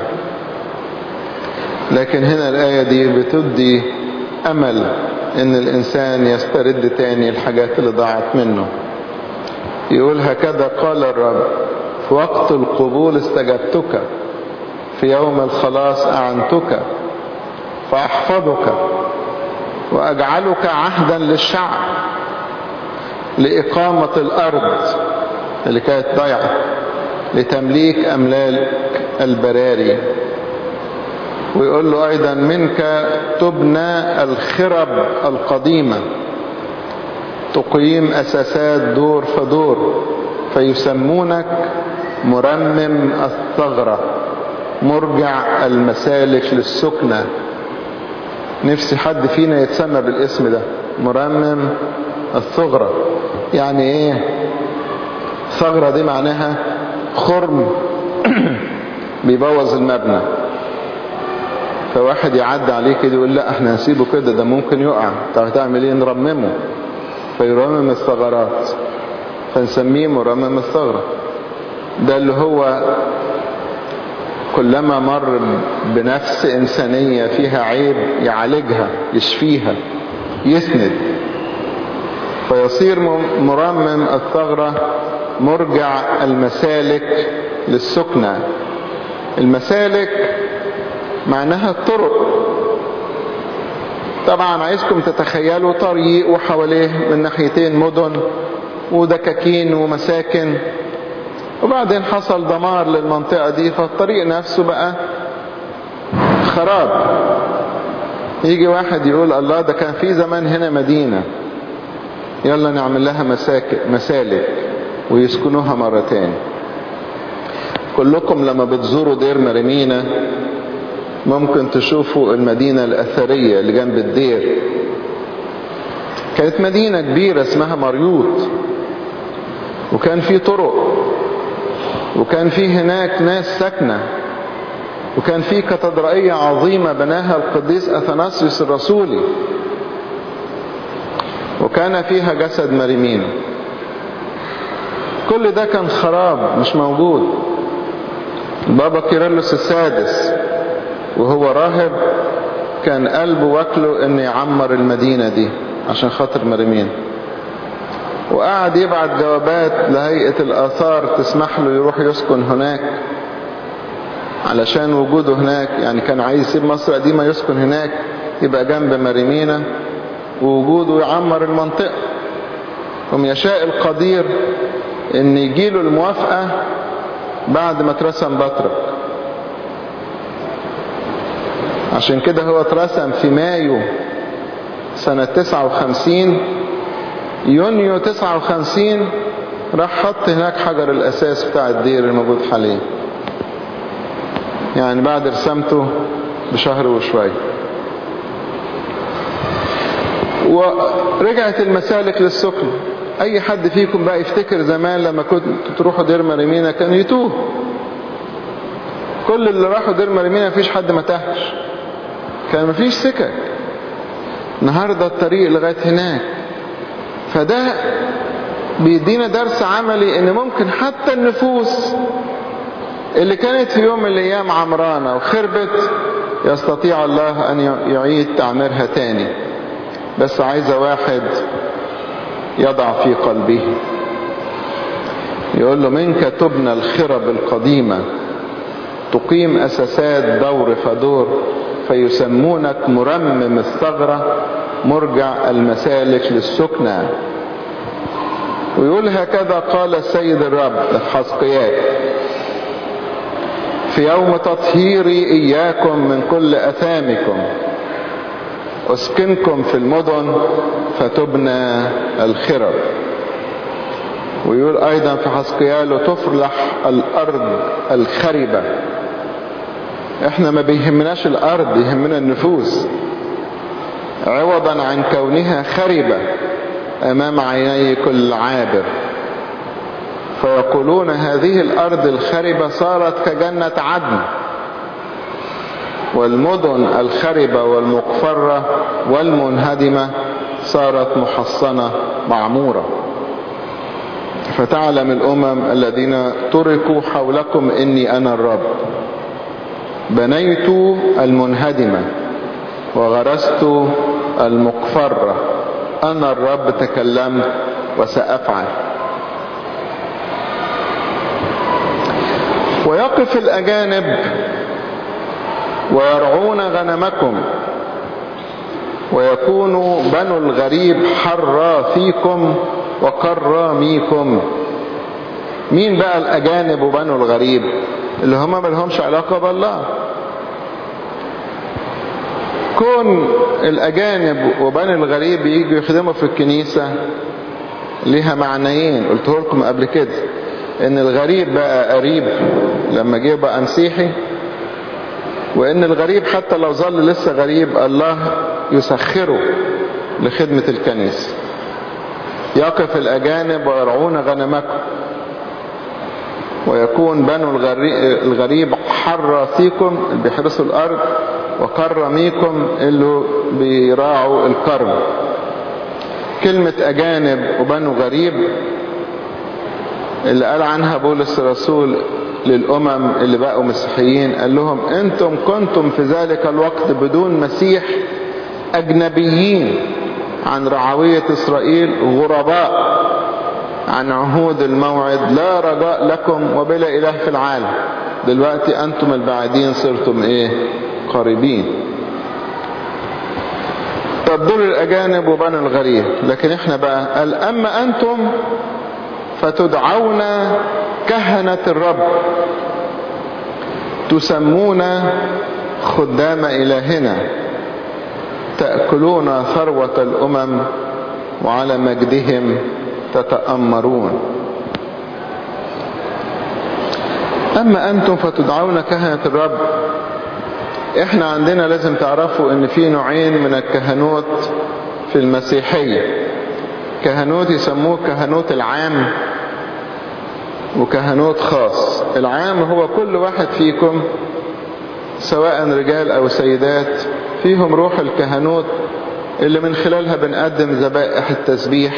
لكن هنا الآية دي بتدي أمل إن الإنسان يسترد تاني الحاجات اللي ضاعت منه يقول هكذا قال الرب في وقت القبول استجبتك في يوم الخلاص أعنتك فأحفظك وأجعلك عهدا للشعب لإقامة الأرض اللي كانت ضيعة لتمليك أملاك البراري ويقول له أيضا منك تبنى الخرب القديمة تقيم أساسات دور فدور فيسمونك مرمم الثغرة مرجع المسالك للسكنة نفسي حد فينا يتسمى بالاسم ده مرمم الثغرة يعني ايه ثغرة دي معناها خرم بيبوظ المبنى فواحد يعدي عليه كده يقول لا احنا هنسيبه كده ده ممكن يقع طب هتعمل ايه نرممه فيرمم الثغرات فنسميه مرمم الثغرة ده اللي هو كلما مر بنفس إنسانية فيها عيب يعالجها يشفيها يسند فيصير مرمم الثغرة مرجع المسالك للسكنة المسالك معناها الطرق طبعا عايزكم تتخيلوا طريق وحواليه من ناحيتين مدن ودكاكين ومساكن وبعدين حصل دمار للمنطقة دي فالطريق نفسه بقى خراب يجي واحد يقول الله ده كان في زمان هنا مدينة يلا نعمل لها مساك مسالك ويسكنوها مرة تاني كلكم لما بتزوروا دير مريمينا ممكن تشوفوا المدينة الأثرية اللي جنب الدير كانت مدينة كبيرة اسمها مريوط وكان في طرق وكان في هناك ناس ساكنة وكان في كاتدرائية عظيمة بناها القديس أثناسيوس الرسولي وكان فيها جسد مريمين كل ده كان خراب مش موجود بابا كيرلس السادس وهو راهب كان قلبه واكله ان يعمر المدينة دي عشان خاطر مريمين وقعد يبعت جوابات لهيئة الآثار تسمح له يروح يسكن هناك علشان وجوده هناك يعني كان عايز يسيب مصر قديمة يسكن هناك يبقى جنب مريمينا ووجوده يعمر المنطقة هم يشاء القدير ان يجيله الموافقة بعد ما اترسم بطرك عشان كده هو اترسم في مايو سنة 59 يونيو 59 راح حط هناك حجر الأساس بتاع الدير الموجود حاليا يعني بعد رسمته بشهر وشوية ورجعت المسالك للسكن اي حد فيكم بقى يفتكر زمان لما كنت تروحوا دير مريمينا كان يتوه كل اللي راحوا دير مريمينا مفيش حد ما تهش كان مفيش سكك النهاردة الطريق لغاية هناك فده بيدينا درس عملي ان ممكن حتى النفوس اللي كانت في يوم من الايام عمرانة وخربت يستطيع الله ان يعيد تعميرها تاني بس عايزة واحد يضع في قلبه يقول له منك تبنى الخرب القديمة تقيم أساسات دور فدور فيسمونك مرمم الثغرة مرجع المسالك للسكنى ويقول هكذا قال السيد الرب في حسقيات في يوم تطهيري إياكم من كل أثامكم أسكنكم في المدن فتبنى الخرب ويقول أيضا في حسقياله تفرلح الأرض الخربة احنا ما بيهمناش الأرض يهمنا النفوس عوضا عن كونها خربة أمام عيني كل عابر فيقولون هذه الأرض الخربة صارت كجنة عدن والمدن الخربة والمقفرة والمنهدمة صارت محصنة معمورة فتعلم الأمم الذين تركوا حولكم إني أنا الرب بنيت المنهدمة وغرست المقفرة أنا الرب تكلمت وسأفعل ويقف الأجانب ويرعون غنمكم ويكون بنو الغريب حرا فيكم وكراميكم مين بقى الأجانب وبنو الغريب اللي هم ملهمش علاقة بالله كون الأجانب وبني الغريب يجوا يخدموا في الكنيسة ليها معنيين قلت لكم قبل كده ان الغريب بقى قريب لما جه بقى مسيحي وان الغريب حتى لو ظل لسه غريب الله يسخره لخدمة الكنيسة يقف الأجانب ويرعون غنمكم ويكون بنو الغريب حراثيكم اللي بيحرسوا الأرض وكرميكم اللي بيراعوا الكرم كلمة أجانب وبنو غريب اللي قال عنها بولس الرسول للأمم اللي بقوا مسيحيين قال لهم أنتم كنتم في ذلك الوقت بدون مسيح أجنبيين عن رعوية إسرائيل غرباء عن عهود الموعد لا رجاء لكم وبلا إله في العالم دلوقتي أنتم البعيدين صرتم إيه قريبين طب دول الأجانب وبنو الغريب لكن إحنا بقى قال أما أنتم فتدعون كهنة الرب تسمون خدام إلهنا تأكلون ثروة الأمم وعلى مجدهم تتأمرون أما أنتم فتدعون كهنة الرب إحنا عندنا لازم تعرفوا إن في نوعين من الكهنوت في المسيحية كهنوت يسموه كهنوت العام وكهنوت خاص العام هو كل واحد فيكم سواء رجال أو سيدات فيهم روح الكهنوت اللي من خلالها بنقدم ذبائح التسبيح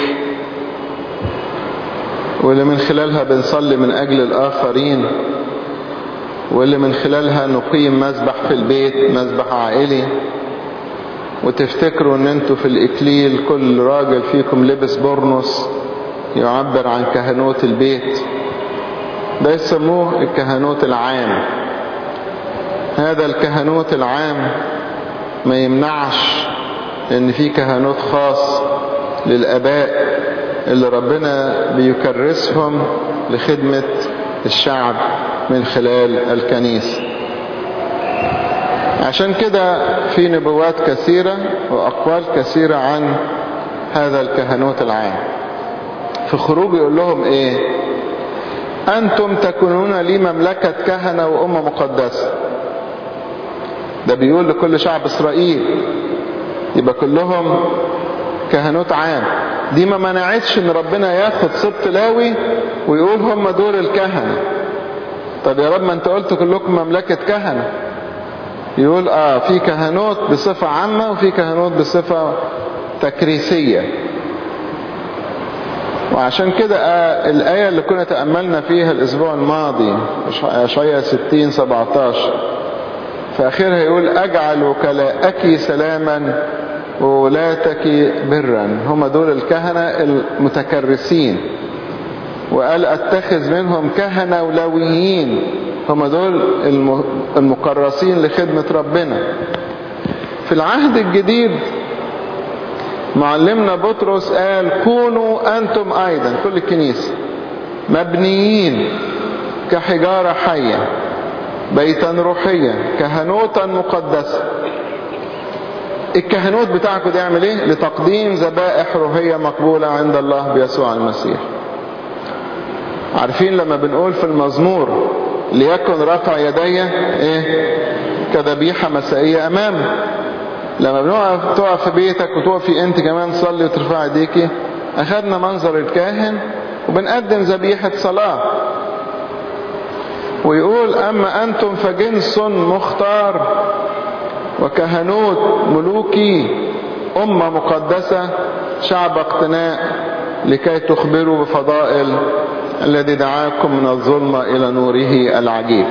واللي من خلالها بنصلي من أجل الآخرين واللي من خلالها نقيم مذبح في البيت مذبح عائلي وتفتكروا ان انتوا في الاكليل كل راجل فيكم لبس برنس يعبر عن كهنوت البيت ده يسموه الكهنوت العام هذا الكهنوت العام ما يمنعش ان في كهنوت خاص للاباء اللي ربنا بيكرسهم لخدمة الشعب من خلال الكنيسة عشان كده في نبوات كثيرة وأقوال كثيرة عن هذا الكهنوت العام في خروج يقول لهم ايه أنتم تكونون لي مملكة كهنة وأمة مقدسة ده بيقول لكل شعب إسرائيل يبقى كلهم كهنوت عام دي ما منعتش ان ربنا ياخد سبط لاوي ويقول هم دول الكهنة طب يا رب ما انت قلت كلكم مملكة كهنة يقول اه في كهنوت بصفة عامة وفي كهنوت بصفة تكريسية وعشان كده آه الآية اللي كنا تأملنا فيها الأسبوع الماضي أشعية 60 17 في آخرها يقول أجعل وكلاءك سلاما وولاتك برا هم دول الكهنة المتكرسين وقال اتخذ منهم كهنة ولويين هم دول المكرسين لخدمة ربنا في العهد الجديد معلمنا بطرس قال كونوا أنتم أيضا كل الكنيسة مبنيين كحجارة حية بيتا روحيا كهنوتا مقدسة الكهنوت بتاعكم ده يعمل ايه لتقديم ذبائح روحية مقبولة عند الله بيسوع المسيح عارفين لما بنقول في المزمور ليكن رفع يدي ايه كذبيحة مسائية امامه لما بنقف تقف في بيتك وتقفي انت كمان تصلي وترفع ايديكي اخذنا منظر الكاهن وبنقدم ذبيحة صلاة ويقول اما انتم فجنس مختار وكهنوت ملوكي أمة مقدسة شعب اقتناء لكي تخبروا بفضائل الذي دعاكم من الظلمة إلى نوره العجيب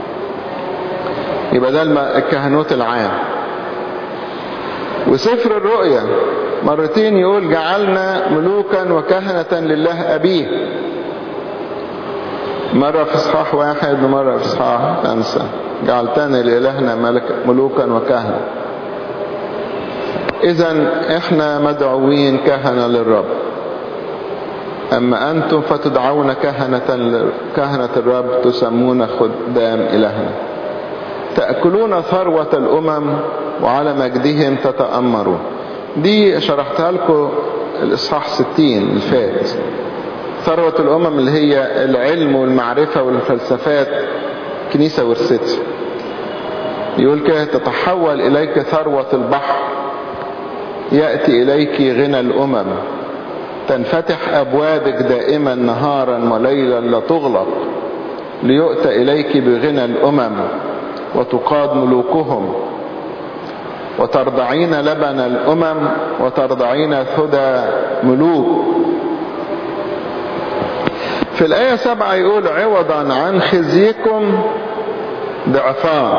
يبقى ده الكهنوت العام وسفر الرؤيا مرتين يقول جعلنا ملوكا وكهنة لله أبيه مرة في إصحاح واحد ومرة في إصحاح خمسة جعلتني لإلهنا ملك ملوكا وكهنة إذا إحنا مدعوين كهنة للرب أما أنتم فتدعون كهنة كهنة الرب تسمون خدام إلهنا تأكلون ثروة الأمم وعلى مجدهم تتأمرون دي شرحتها لكم الإصحاح 60 اللي فات ثروة الأمم اللي هي العلم والمعرفة والفلسفات كنيسة ورثتها يقول كده تتحول إليك ثروة البحر يأتي إليك غنى الأمم تنفتح أبوابك دائما نهارا وليلا لا تغلق ليؤتى إليك بغنى الأمم وتقاد ملوكهم وترضعين لبن الأمم وترضعين ثدى ملوك في الآية سبعة يقول عوضا عن خزيكم ضعفان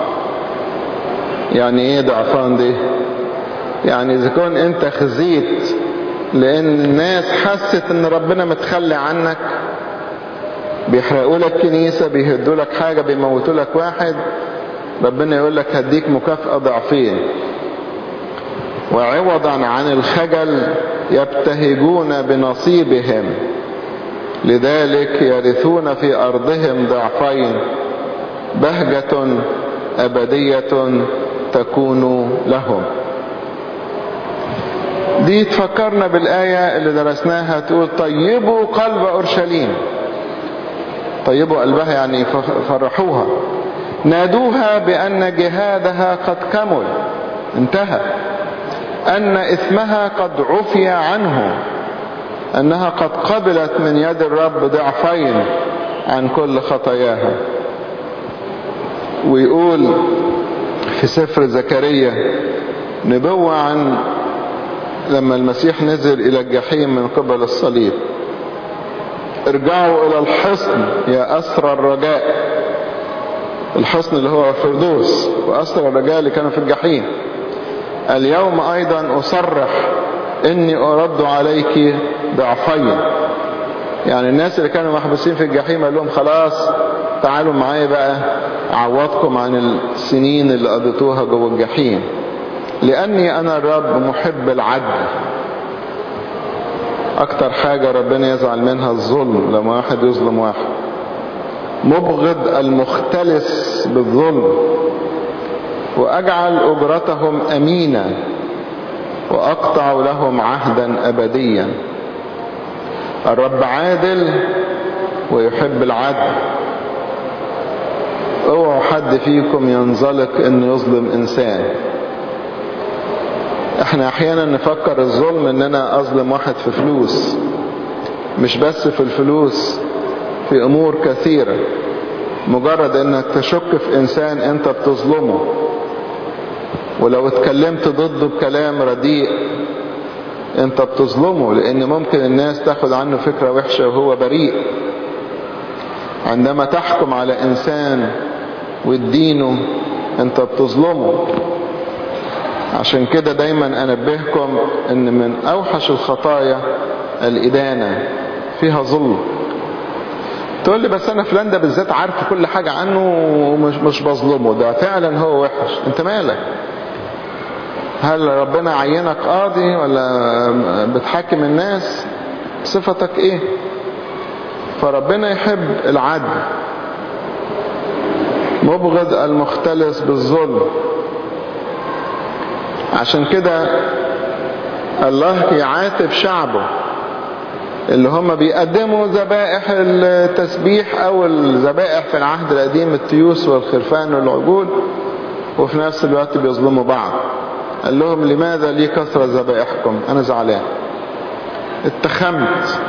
يعني ايه ضعفان دي يعني اذا كون انت خزيت لان الناس حست ان ربنا متخلي عنك بيحرقوا لك كنيسة بيهدوا لك حاجة بيموتوا لك واحد ربنا يقول لك هديك مكافأة ضعفين وعوضا عن الخجل يبتهجون بنصيبهم لذلك يرثون في أرضهم ضعفين بهجة أبدية تكون لهم دي تفكرنا بالآية اللي درسناها تقول طيبوا قلب أورشليم طيبوا قلبها يعني فرحوها نادوها بأن جهادها قد كمل انتهى أن إثمها قد عفي عنه أنها قد قبلت من يد الرب ضعفين عن كل خطاياها ويقول في سفر زكريا نبوة عن لما المسيح نزل إلى الجحيم من قبل الصليب ارجعوا إلى الحصن يا أسر الرجاء الحصن اللي هو الفردوس وأسر الرجال اللي كانوا في الجحيم اليوم أيضا أصرح إني أرد عليك ضعفين يعني الناس اللي كانوا محبوسين في الجحيم قال لهم خلاص تعالوا معايا بقى أعوضكم عن السنين اللي قضيتوها جوه الجحيم لأني أنا الرب محب العدل أكتر حاجة ربنا يزعل منها الظلم لما واحد يظلم واحد مبغض المختلس بالظلم وأجعل أجرتهم أمينة وأقطع لهم عهدا أبديا الرب عادل ويحب العدل اوعوا حد فيكم ينزلق انه يظلم انسان احنا احيانا نفكر الظلم ان انا اظلم واحد في فلوس مش بس في الفلوس في امور كثيرة مجرد انك تشك في انسان انت بتظلمه ولو اتكلمت ضده بكلام رديء انت بتظلمه لان ممكن الناس تاخد عنه فكرة وحشة وهو بريء عندما تحكم على انسان وتدينه انت بتظلمه عشان كده دايما انبهكم ان من اوحش الخطايا الادانة فيها ظلم تقول لي بس انا فلان ده بالذات عارف كل حاجة عنه ومش مش بظلمه ده فعلا هو وحش انت مالك هل ربنا عينك قاضي ولا بتحاكم الناس صفتك ايه فربنا يحب العدل مبغض المختلس بالظلم عشان كده الله يعاتب شعبه اللي هم بيقدموا ذبائح التسبيح او الذبائح في العهد القديم التيوس والخرفان والعجول وفي نفس الوقت بيظلموا بعض قال لهم لماذا لي كثرة ذبائحكم انا زعلان اتخمت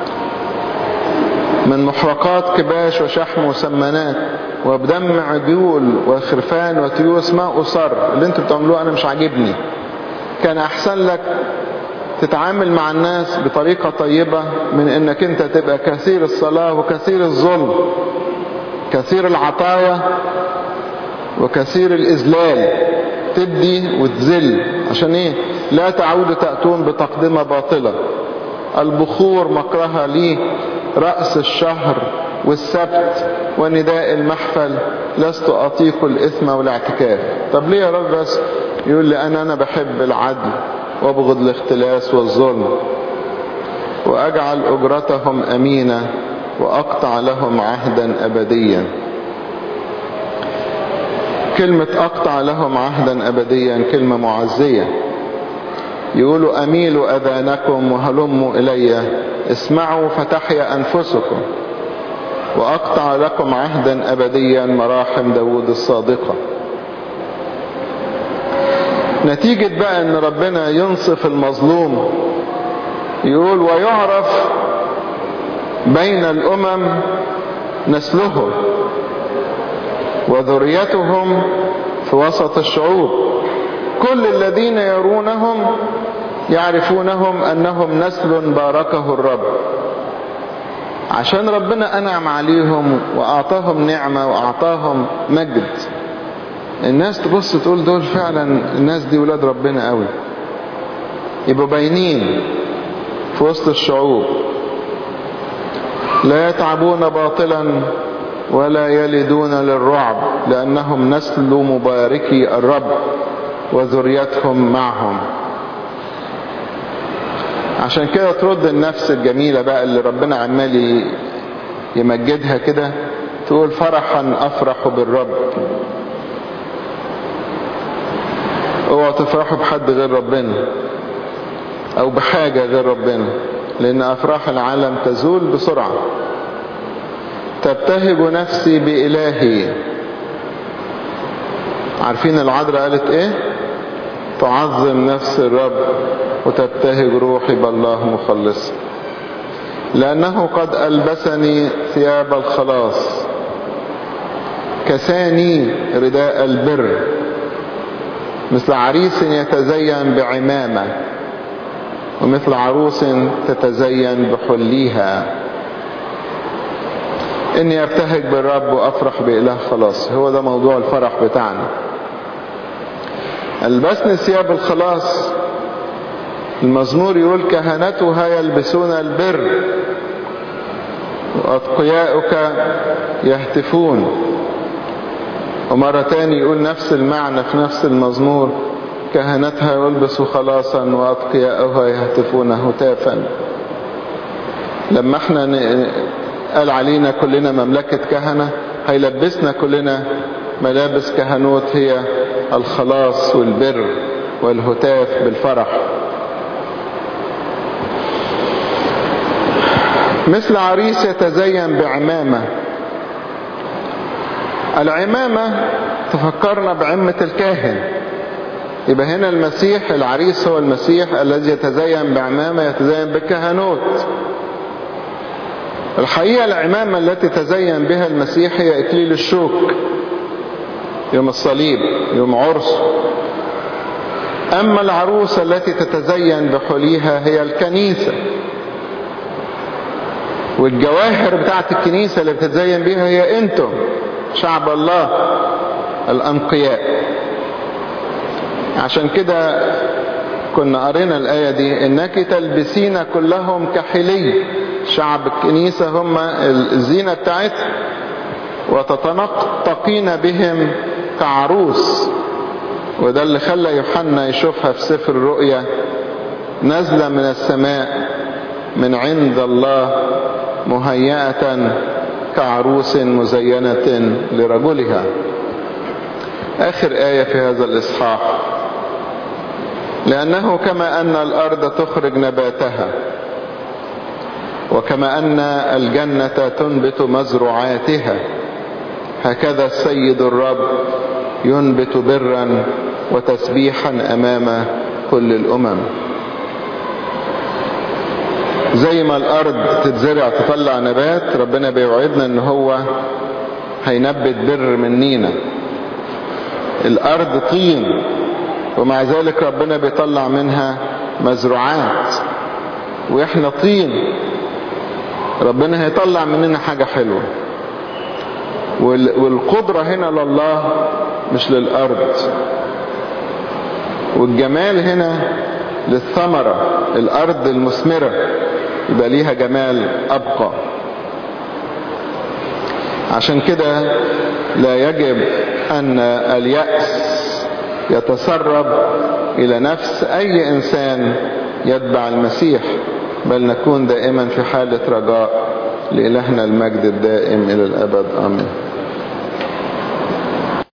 من محرقات كباش وشحم وسمنات وبدم عجول وخرفان وتيوس ما أصر اللي انتوا بتعملوه انا مش عاجبني كان احسن لك تتعامل مع الناس بطريقة طيبة من انك انت تبقى كثير الصلاة وكثير الظلم كثير العطايا وكثير الإذلال تدي وتذل عشان ايه لا تعودوا تأتون بتقدمة باطلة البخور مكرها لي رأس الشهر والسبت ونداء المحفل لست أطيق الإثم والاعتكاف طب ليه يا رب بس يقول لي أنا أنا بحب العدل وابغض الاختلاس والظلم وأجعل أجرتهم أمينة وأقطع لهم عهدا أبديا كلمة أقطع لهم عهدا أبديا كلمة معزية يقولوا أميلوا أذانكم وهلموا إلي اسمعوا فتحيا أنفسكم وأقطع لكم عهدا أبديا مراحم داود الصادقة نتيجة بقى أن ربنا ينصف المظلوم يقول ويعرف بين الأمم نسلهم وذريتهم في وسط الشعوب كل الذين يرونهم يعرفونهم أنهم نسل باركه الرب عشان ربنا أنعم عليهم وأعطاهم نعمة وأعطاهم مجد الناس تبص تقول دول فعلا الناس دي ولاد ربنا قوي يبقوا باينين في وسط الشعوب لا يتعبون باطلا ولا يلدون للرعب لأنهم نسل مباركي الرب وذريتهم معهم عشان كده ترد النفس الجميلة بقى اللي ربنا عمال يمجدها كده تقول فرحا أفرح بالرب اوعوا تفرحوا بحد غير ربنا او بحاجة غير ربنا لان افراح العالم تزول بسرعة تبتهج نفسي بإلهي عارفين العذراء قالت ايه تعظم نفس الرب وتبتهج روحي بالله مخلص لأنه قد ألبسني ثياب الخلاص كساني رداء البر مثل عريس يتزين بعمامة ومثل عروس تتزين بحليها اني ابتهج بالرب وافرح باله خلاص هو ده موضوع الفرح بتاعنا البسني ثياب الخلاص المزمور يقول كهنتها يلبسون البر وأتقياؤك يهتفون ومرة تاني يقول نفس المعنى في نفس المزمور كهنتها يلبسوا خلاصا وأتقياؤها يهتفون هتافا لما احنا قال علينا كلنا مملكة كهنة هيلبسنا كلنا ملابس كهنوت هي الخلاص والبر والهتاف بالفرح مثل عريس يتزين بعمامة العمامة تفكرنا بعمة الكاهن يبقى هنا المسيح العريس هو المسيح الذي يتزين بعمامة يتزين بكهنوت الحقيقة العمامة التي تزين بها المسيح هي إكليل الشوك يوم الصليب يوم عرس أما العروسة التي تتزين بحليها هي الكنيسة والجواهر بتاعت الكنيسة اللي بتتزين بيها هي انتم شعب الله الأنقياء عشان كده كنا قرينا الآية دي إنك تلبسين كلهم كحلي شعب الكنيسة هم الزينة بتاعتها وتتنطقين بهم كعروس وده اللي خلى يوحنا يشوفها في سفر الرؤيا نازلة من السماء من عند الله مهيئة كعروس مزينة لرجلها آخر آية في هذا الإصحاح لأنه كما أن الأرض تخرج نباتها وكما أن الجنة تنبت مزروعاتها هكذا السيد الرب ينبت برا وتسبيحا أمام كل الأمم زي ما الأرض تتزرع تطلع نبات ربنا بيوعدنا ان هو هينبت بر منينا الأرض طين ومع ذلك ربنا بيطلع منها مزروعات واحنا طين ربنا هيطلع مننا حاجة حلوة والقدرة هنا لله مش للأرض والجمال هنا للثمرة الأرض المثمرة يبقى ليها جمال أبقى عشان كده لا يجب أن اليأس يتسرب إلى نفس أي إنسان يتبع المسيح بل نكون دائما في حالة رجاء لإلهنا المجد الدائم إلى الأبد آمين